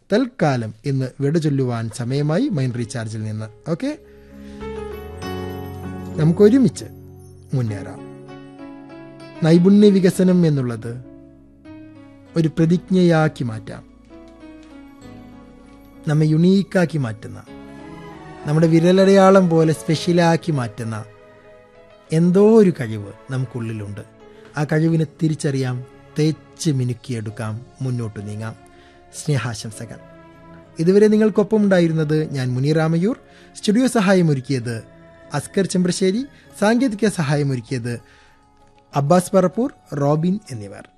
തൽക്കാലം ഇന്ന് വിട ചൊല്ലുവാൻ സമയമായി മൈൻഡ് റീചാർജിൽ നിന്ന് ഓക്കെ നമുക്ക് ഒരുമിച്ച് മുന്നേറാം നൈപുണ്യ വികസനം എന്നുള്ളത് ഒരു പ്രതിജ്ഞയാക്കി മാറ്റാം നമ്മെ യുണീക്കാക്കി മാറ്റുന്ന നമ്മുടെ വിരലടയാളം പോലെ സ്പെഷ്യലാക്കി മാറ്റുന്ന എന്തോ ഒരു കഴിവ് നമുക്കുള്ളിലുണ്ട് ആ കഴിവിനെ തിരിച്ചറിയാം തേച്ച് മിനുക്കിയെടുക്കാം മുന്നോട്ട് നീങ്ങാം സ്നേഹാശംസകൾ ഇതുവരെ നിങ്ങൾക്കൊപ്പം ഉണ്ടായിരുന്നത് ഞാൻ മുനിറാമയൂർ സ്റ്റുഡിയോ സഹായമൊരുക്കിയത് അസ്കർ ചെമ്പ്രശ്ശേരി സാങ്കേതിക സഹായമൊരുക്കിയത് അബ്ബാസ് പറപ്പൂർ റോബിൻ എന്നിവർ